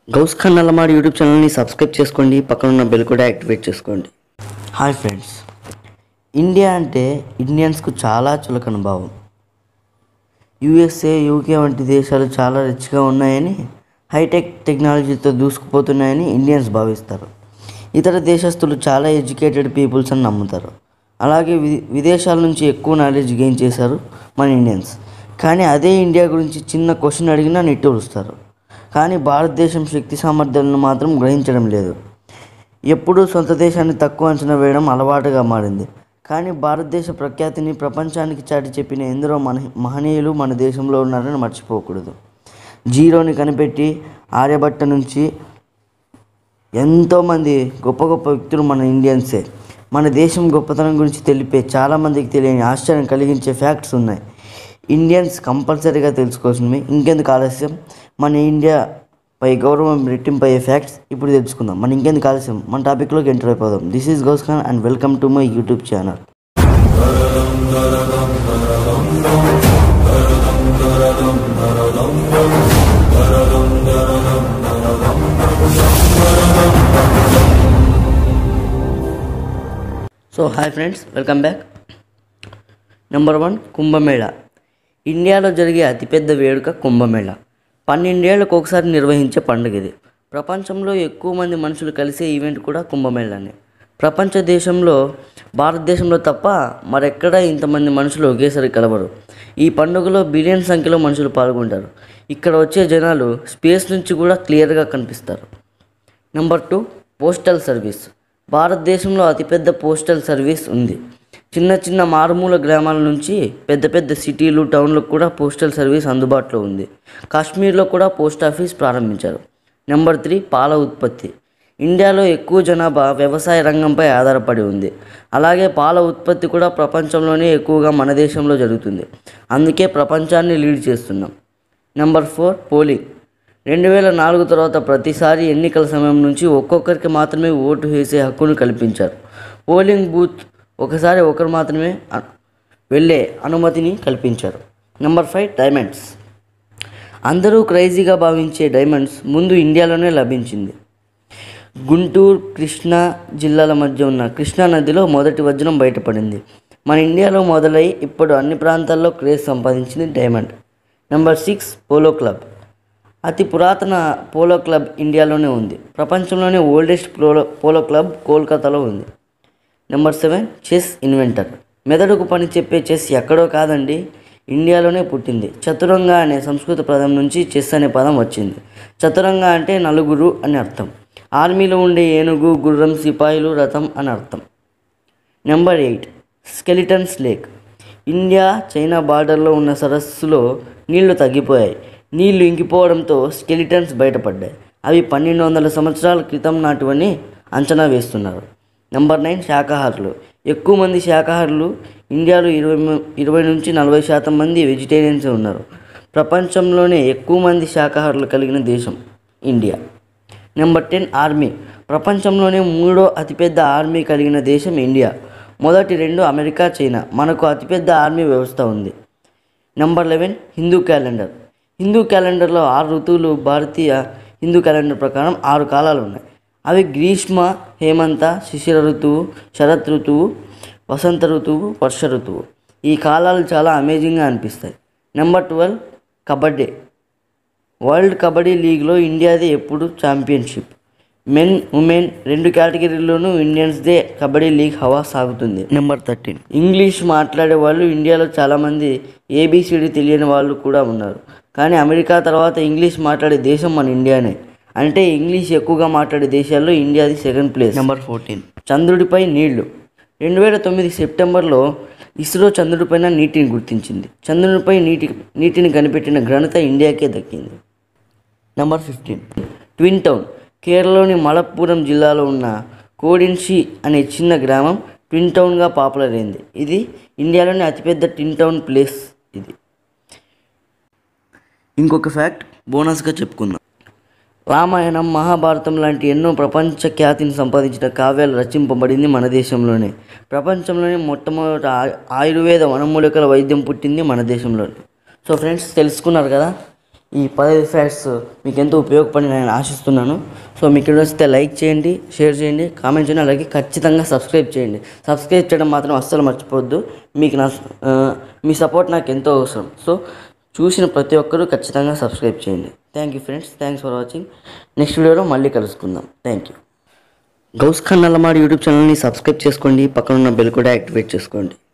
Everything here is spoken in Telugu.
గౌస్ ఖాన్ నల్లమాడి యూట్యూబ్ ఛానల్ని సబ్స్క్రైబ్ చేసుకోండి పక్కన ఉన్న బెల్ కూడా యాక్టివేట్ చేసుకోండి హాయ్ ఫ్రెండ్స్ ఇండియా అంటే ఇండియన్స్కు చాలా చులకన భావం యూఎస్ఏ యూకే వంటి దేశాలు చాలా రిచ్గా ఉన్నాయని హైటెక్ టెక్నాలజీతో దూసుకుపోతున్నాయని ఇండియన్స్ భావిస్తారు ఇతర దేశస్తులు చాలా ఎడ్యుకేటెడ్ పీపుల్స్ అని నమ్ముతారు అలాగే వి విదేశాల నుంచి ఎక్కువ నాలెడ్జ్ గెయిన్ చేశారు మన ఇండియన్స్ కానీ అదే ఇండియా గురించి చిన్న క్వశ్చన్ అడిగినా నిట్టూరుస్తారు కానీ భారతదేశం శక్తి సామర్థ్యాలను మాత్రం గ్రహించడం లేదు ఎప్పుడూ సొంత దేశాన్ని తక్కువ అంచనా వేయడం అలవాటుగా మారింది కానీ భారతదేశ ప్రఖ్యాతిని ప్రపంచానికి చాటి చెప్పిన ఎందరో మన మహనీయులు మన దేశంలో ఉన్నారని మర్చిపోకూడదు జీరోని కనిపెట్టి ఆర్యభట్ట నుంచి ఎంతోమంది గొప్ప గొప్ప వ్యక్తులు మన ఇండియన్సే మన దేశం గొప్పతనం గురించి తెలిపే చాలామందికి తెలియని ఆశ్చర్యం కలిగించే ఫ్యాక్ట్స్ ఉన్నాయి ఇండియన్స్ కంపల్సరీగా తెలుసుకోవాల్సినవి ఇంకెందుకు ఆలస్యం మన ఇండియా పై గౌరవం రెట్టింపు అయ్యే ఫ్యాక్ట్స్ ఇప్పుడు తెలుసుకుందాం మన ఇంకెందుకు ఆలస్యం మన టాపిక్లోకి ఎంటర్ అయిపోదాం this is Ghouse Khan and welcome to my YouTube channel so hi friends welcome back number one Kumbh Mela ఇండియాలో జరిగే అతిపెద్ద వేడుక కుంభమేళా పన్నెండేళ్లకు ఒకసారి నిర్వహించే పండుగ ఇది ప్రపంచంలో ఎక్కువ మంది మనుషులు కలిసే ఈవెంట్ కూడా కుంభమేళానే ప్రపంచ దేశంలో భారతదేశంలో తప్ప మరెక్కడా ఇంతమంది మనుషులు ఒకేసారి కలవరు ఈ పండుగలో బిలియన్ సంఖ్యలో మనుషులు పాల్గొంటారు ఇక్కడ వచ్చే జనాలు స్పేస్ నుంచి కూడా క్లియర్గా కనిపిస్తారు నెంబర్ టూ పోస్టల్ సర్వీస్ భారతదేశంలో అతిపెద్ద పోస్టల్ సర్వీస్ ఉంది చిన్న చిన్న మారుమూల గ్రామాల నుంచి పెద్ద పెద్ద సిటీలు టౌన్లకు కూడా పోస్టల్ సర్వీస్ అందుబాటులో ఉంది కాశ్మీర్లో కూడా పోస్ట్ ఆఫీస్ ప్రారంభించారు నెంబర్ త్రీ పాల ఉత్పత్తి ఇండియాలో ఎక్కువ జనాభా వ్యవసాయ రంగంపై ఆధారపడి ఉంది అలాగే పాల ఉత్పత్తి కూడా ప్రపంచంలోనే ఎక్కువగా మన దేశంలో జరుగుతుంది అందుకే ప్రపంచాన్ని లీడ్ చేస్తున్నాం నెంబర్ ఫోర్ పోలింగ్ రెండు వేల నాలుగు తర్వాత ప్రతిసారి ఎన్నికల సమయం నుంచి ఒక్కొక్కరికి మాత్రమే ఓటు వేసే హక్కును కల్పించారు పోలింగ్ బూత్ ఒకసారి ఒకరు మాత్రమే అ- వెళ్ళే అనుమతిని కల్పించారు నెంబర్ ఫైవ్ డైమండ్స్ అందరూ క్రైజీగా భావించే డైమండ్స్ ముందు ఇండియాలోనే లభించింది గుంటూరు కృష్ణా జిల్లాల మధ్య ఉన్న కృష్ణా నదిలో మొదటి వజ్రం బయటపడింది మన ఇండియాలో మొదలై ఇప్పుడు అన్ని ప్రాంతాల్లో క్రేజ్ సంపాదించింది diamond number six polo club అతి పురాతన పోలో క్లబ్ ఇండియాలోనే ఉంది ప్రపంచంలోనే ఓల్డెస్ట్ పోలో పోలో క్లబ్ కోల్కతాలో ఉంది నెంబర్ సెవెన్ చెస్ ఇన్వెంటర్ మెదడుకు పని చెప్పే చెస్ ఎక్కడో కాదండి ఇండియాలోనే పుట్టింది చతురంగ అనే సంస్కృత పదం నుంచి చెస్ అనే పదం వచ్చింది చతురంగ అంటే నలుగురు అని అర్థం ఆర్మీలో ఉండే ఏనుగు గుర్రం సిపాయిలు రథం అని అర్థం number eight skeletons lake India China బార్డర్లో ఉన్న సరస్సులో నీళ్లు తగ్గిపోయాయి నీళ్లు ఇంకిపోవడంతో స్కెలిటన్స్ బయటపడ్డాయి అవి పన్నెండు వందల సంవత్సరాల క్రితం నాటివని అంచనా వేస్తున్నారు నెంబర్ నైన్ శాకాహారులు ఎక్కువ మంది శాకాహారులు ఇండియాలో ఇరవై ము- ఇరవై నుంచి నలభై శాతం మంది వెజిటేరియన్స్ ఉన్నారు ప్రపంచంలోనే ఎక్కువ మంది శాకాహారులు కలిగిన దేశం ఇండియా నెంబర్ టెన్ ఆర్మీ ప్రపంచంలోనే మూడో అతిపెద్ద ఆర్మీ కలిగిన దేశం ఇండియా మొదటి రెండు అమెరికా చైనా మనకు అతిపెద్ద ఆర్మీ వ్యవస్థ ఉంది number eleven Hindu calendar Hindu క్యాలెండర్లో ఆరు ఋతువులు భారతీయ హిందూ క్యాలెండర్ ప్రకారం ఆరు కాలాలు ఉన్నాయి అవి గ్రీష్మ హేమంత శిశిర ఋతువు శరత్ ఋతువు వసంత ఋతువు వర్ష ఋతువు ఈ కాలాలు చాలా అమేజింగ్గా అనిపిస్తాయి number twelve kabaddi world kabaddi లీగ్లో ఇండియాదే ఎప్పుడు ఛాంపియన్షిప్ మెన్ ఉమెన్ రెండు కేటగిరీల్లోనూ ఇండియన్స్దే కబడ్డీ లీగ్ హవా సాగుతుంది నెంబర్ థర్టీన్ ఇంగ్లీష్ మాట్లాడే వాళ్ళు ఇండియాలో చాలామంది ఏబిసిడి తెలియని వాళ్ళు కూడా ఉన్నారు కానీ అమెరికా తర్వాత ఇంగ్లీష్ మాట్లాడే దేశం మన ఇండియానే అంటే ఇంగ్లీష్ ఎక్కువగా మాట్లాడే దేశాల్లో ఇండియాది సెకండ్ ప్లేస్ నెంబర్ ఫోర్టీన్ చంద్రుడిపై నీళ్లు రెండు వేల తొమ్మిది సెప్టెంబర్లో ఇస్రో చంద్రుడిపైన నీటిని గుర్తించింది చంద్రునిపై నీటి నీటిని కనిపెట్టిన ఘనత ఇండియాకే దక్కింది నెంబర్ ఫిఫ్టీన్ ట్విన్ టౌన్ కేరళలోని మలప్పురం జిల్లాలో ఉన్న కోడిన్షి అనే చిన్న గ్రామం ట్విన్ టౌన్గా పాపులర్ అయింది ఇది ఇండియాలోని అతిపెద్ద ట్విన్ టౌన్ ప్లేస్ ఇది ఇంకొక ఫ్యాక్ట్ బోనస్గా చెప్పుకుందాం రామాయణం మహాభారతం లాంటి ఎన్నో ప్రపంచ ఖ్యాతిని సంపాదించిన కావ్యాలు రచింపబడింది మన దేశంలోనే ప్రపంచంలోనే మొట్టమొదట ఆ- ఆయుర్వేద వనమూలికల వైద్యం పుట్టింది మన దేశంలోనే సో ఫ్రెండ్స్ తెలుసుకున్నారు కదా ఈ పదహైదు ఫ్యాక్ట్స్ మీకు ఎంతో ఉపయోగపడి నేను ఆశిస్తున్నాను సో మీకు వీడియో వస్తే లైక్ చేయండి షేర్ చేయండి కామెంట్ చేయండి అలాగే ఖచ్చితంగా సబ్స్క్రైబ్ చేయండి సబ్స్క్రైబ్ చేయడం మాత్రం అస్సలు మర్చిపోవద్దు మీకు నా ఆ, మీ సపోర్ట్ నాకు ఎంతో అవసరం సో చూసిన ప్రతి ఒక్కరూ ఖచ్చితంగా సబ్స్క్రైబ్ చేయండి thank you friends thanks for watching next వీడియోలో మళ్ళీ కలుసుకుందాం thank you Ghouse Khan Nallamadi YouTube ఛానల్ని సబ్స్క్రైబ్ చేసుకోండి పక్కన ఉన్న బెల్ కూడా యాక్టివేట్ చేసుకోండి